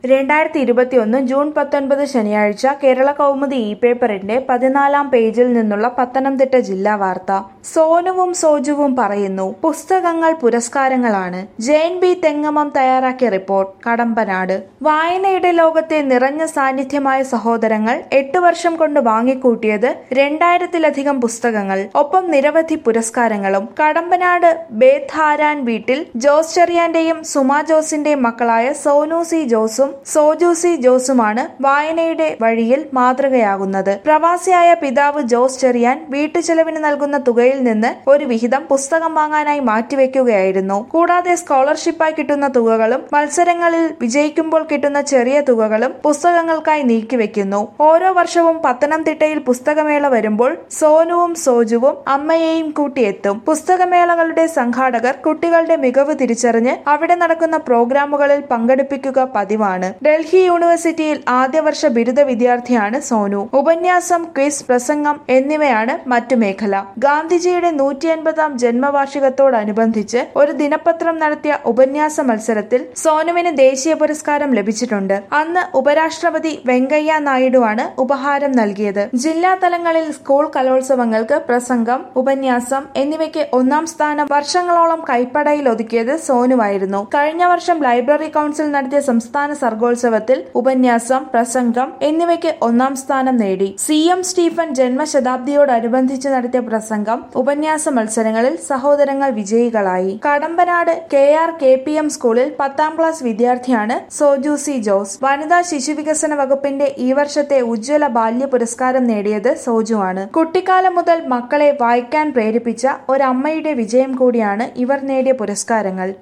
രണ്ടായിരത്തി ഇരുപത്തിയൊന്ന് ജൂൺ പത്തൊൻപത് ശനിയാഴ്ച കേരള കൗമുദി ഇ പേപ്പറിന്റെ പതിനാലാം പേജിൽ നിന്നുള്ള പത്തനംതിട്ട ജില്ലാ വാർത്ത സോനുവും സോജുവും പറയുന്നു പുസ്തകങ്ങൾ പുരസ്കാരങ്ങളാണ് ജയൻ ബി തെങ്ങമം തയ്യാറാക്കിയ റിപ്പോർട്ട് കടമ്പനാട് വായനയുടെ ലോകത്തെ നിറഞ്ഞ സാന്നിധ്യമായ സഹോദരങ്ങൾ എട്ട് വർഷം കൊണ്ട് വാങ്ങിക്കൂട്ടിയത് രണ്ടായിരത്തിലധികം പുസ്തകങ്ങൾ ഒപ്പം നിരവധി പുരസ്കാരങ്ങളും കടമ്പനാട് ബേധാരാൻ വീട്ടിൽ ജോസ് ചെറിയാന്റെയും സുമാ ജോസിന്റെയും മക്കളായ സോനു സി ജോസും സോജു സി ജോസുമാണ് വായനയുടെ വഴിയിൽ മാതൃകയാകുന്നത് പ്രവാസിയായ പിതാവ് ജോസ് ചെറിയാൻ വീട്ടുചെലവിന് നൽകുന്ന തുകയിൽ നിന്ന് ഒരു വിഹിതം പുസ്തകം വാങ്ങാനായി മാറ്റിവെക്കുകയായിരുന്നു കൂടാതെ സ്കോളർഷിപ്പായി കിട്ടുന്ന തുകകളും മത്സരങ്ങളിൽ വിജയിക്കുമ്പോൾ കിട്ടുന്ന ചെറിയ തുകകളും പുസ്തകങ്ങൾക്കായി നീക്കിവെക്കുന്നു ഓരോ വർഷവും പത്തനംതിട്ടയിൽ പുസ്തകമേള വരുമ്പോൾ സോനുവും സോജുവും അമ്മയെയും കൂട്ടിയെത്തും പുസ്തകമേളകളുടെ സംഘാടകർ കുട്ടികളുടെ മികവ് തിരിച്ചറിഞ്ഞ് അവിടെ നടക്കുന്ന പ്രോഗ്രാമുകളിൽ പങ്കെടുപ്പിക്കുക പതിവാണ് ഡൽഹി യൂണിവേഴ്സിറ്റിയിൽ ആദ്യവർഷ ബിരുദ വിദ്യാർത്ഥിയാണ് സോനു ഉപന്യാസം ക്വിസ് പ്രസംഗം എന്നിവയാണ് മറ്റു മേഖല ഗാന്ധിജിയുടെ നൂറ്റി അൻപതാം ജന്മവാർഷികത്തോടനുബന്ധിച്ച് ഒരു ദിനപത്രം നടത്തിയ ഉപന്യാസ മത്സരത്തിൽ സോനുവിന് ദേശീയ പുരസ്കാരം ലഭിച്ചിട്ടുണ്ട് അന്ന് ഉപരാഷ്ട്രപതി വെങ്കയ്യ നായിഡുവാണ് ഉപഹാരം നൽകിയത് ജില്ലാ തലങ്ങളിൽ സ്കൂൾ കലോത്സവങ്ങൾക്ക് പ്രസംഗം ഉപന്യാസം എന്നിവയ്ക്ക് ഒന്നാം സ്ഥാനം വർഷങ്ങളോളം കൈപ്പടയിൽ ഒതുക്കിയത് സോനുവായിരുന്നു കഴിഞ്ഞ വർഷം ലൈബ്രറി കൗൺസിൽ നടത്തിയ സംസ്ഥാന സർഗോത്സവത്തിൽ ഉപന്യാസം പ്രസംഗം എന്നിവയ്ക്ക് ഒന്നാം സ്ഥാനം നേടി സി എം സ്റ്റീഫൻ ജന്മശതാബ്ദിയോടനുബന്ധിച്ച് നടത്തിയ പ്രസംഗം ഉപന്യാസ മത്സരങ്ങളിൽ സഹോദരങ്ങൾ വിജയികളായി Kadampanad K R K P M സ്കൂളിൽ പത്താം ക്ലാസ് വിദ്യാർത്ഥിയാണ് സോജു സി ജോസ് വനിതാ ശിശുവികസന വകുപ്പിന്റെ ഈ വർഷത്തെ ഉജ്ജ്വല ബാല്യ പുരസ്കാരം നേടിയത് സോജുവാണ് കുട്ടിക്കാലം മുതൽ മക്കളെ വായിക്കാൻ പ്രേരിപ്പിച്ച ഒരമ്മയുടെ വിജയം കൂടിയാണ് ഇവർ നേടിയ പുരസ്കാരങ്ങൾ